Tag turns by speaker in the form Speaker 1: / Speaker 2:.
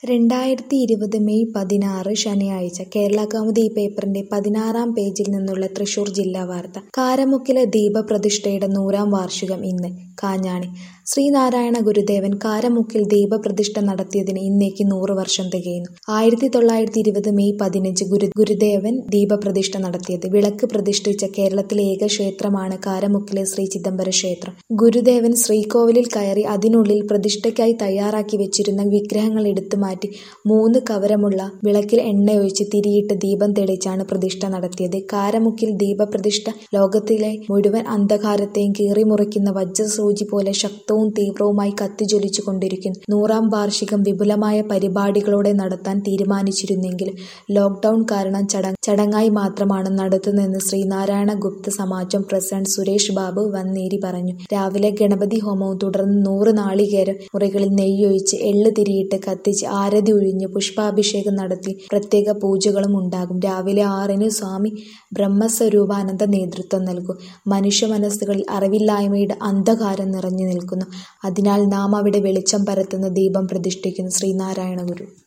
Speaker 1: രണ്ടായിരത്തി ഇരുപത് മെയ് പതിനാറ് ശനിയാഴ്ച കേരളകൗമുദി പേപ്പറിന്റെ പതിനാറാം പേജിൽ നിന്നുള്ള തൃശൂർ ജില്ലാ വാർത്ത കാരമുക്കിലെ ദീപപ്രതിഷ്ഠയുടെ നൂറാം വാർഷികം ഇന്ന് കാഞ്ഞാണി ശ്രീനാരായണ ഗുരുദേവൻ കാരമുക്കിൽ ദീപപ്രതിഷ്ഠ നടത്തിയതിന് ഇന്നേക്ക് നൂറ് വർഷം തികയുന്നു ആയിരത്തി തൊള്ളായിരത്തി ഇരുപത് മെയ് പതിനഞ്ച് ഗുരു ഗുരുദേവൻ ദീപപ്രതിഷ്ഠ നടത്തിയത് വിളക്ക് പ്രതിഷ്ഠിച്ച കേരളത്തിലെ ഏക ക്ഷേത്രമാണ് കാരമുക്കിലെ ശ്രീ ചിദംബര ക്ഷേത്രം ഗുരുദേവൻ ശ്രീകോവിലിൽ കയറി അതിനുള്ളിൽ പ്രതിഷ്ഠയ്ക്കായി തയ്യാറാക്കി വെച്ചിരുന്ന വിഗ്രഹങ്ങൾ എടുത്തു മാറ്റി മൂന്ന് കവരമുള്ള വിളക്കിൽ എണ്ണയൊഴിച്ച് തിരിയിട്ട് ദീപം തെളിച്ചാണ് പ്രതിഷ്ഠ നടത്തിയത് കാരമുക്കിൽ ദീപപ്രതിഷ്ഠ ലോകത്തിലെ മുഴുവൻ അന്ധകാരത്തെയും കീറിമുറിക്കുന്ന വജ്രസൂചി പോലെ ശക്തവും തീവ്രവുമായി കത്തിജ്വലിച്ചു കൊണ്ടിരിക്കുന്നു നൂറാം വാർഷികം വിപുലമായ പരിപാടികളോടെ നടത്താൻ തീരുമാനിച്ചിരുന്നെങ്കിലും ലോക്ക്ഡൌൺ കാരണം ചട ചടങ്ങായി മാത്രമാണ് നടത്തുന്നതെന്ന് ശ്രീനാരായണ ഗുപ്ത സമാജം പ്രസിഡന്റ് സുരേഷ് ബാബു വന്നേരി പറഞ്ഞു രാവിലെ ഗണപതി ഹോമവും തുടർന്ന് നൂറ് നാളികേരം മുറികളിൽ നെയ്യൊഴിച്ച് എള്ള് തിരിയിട്ട് കത്തിച്ച് ആരതി ഒഴിഞ്ഞ് പുഷ്പാഭിഷേകം നടത്തി പ്രത്യേക പൂജകളും ഉണ്ടാകും രാവിലെ ആറിന് സ്വാമി ബ്രഹ്മസ്വരൂപാനന്ദ നേതൃത്വം നൽകും മനുഷ്യ മനസ്സുകളിൽ അറിവില്ലായ്മയുടെ അന്ധകാരം നിറഞ്ഞു നിൽക്കുന്നു അതിനാൽ നാം അവിടെ വെളിച്ചം പരത്തുന്ന ദീപം പ്രതിഷ്ഠിക്കുന്നു ശ്രീനാരായണ ഗുരു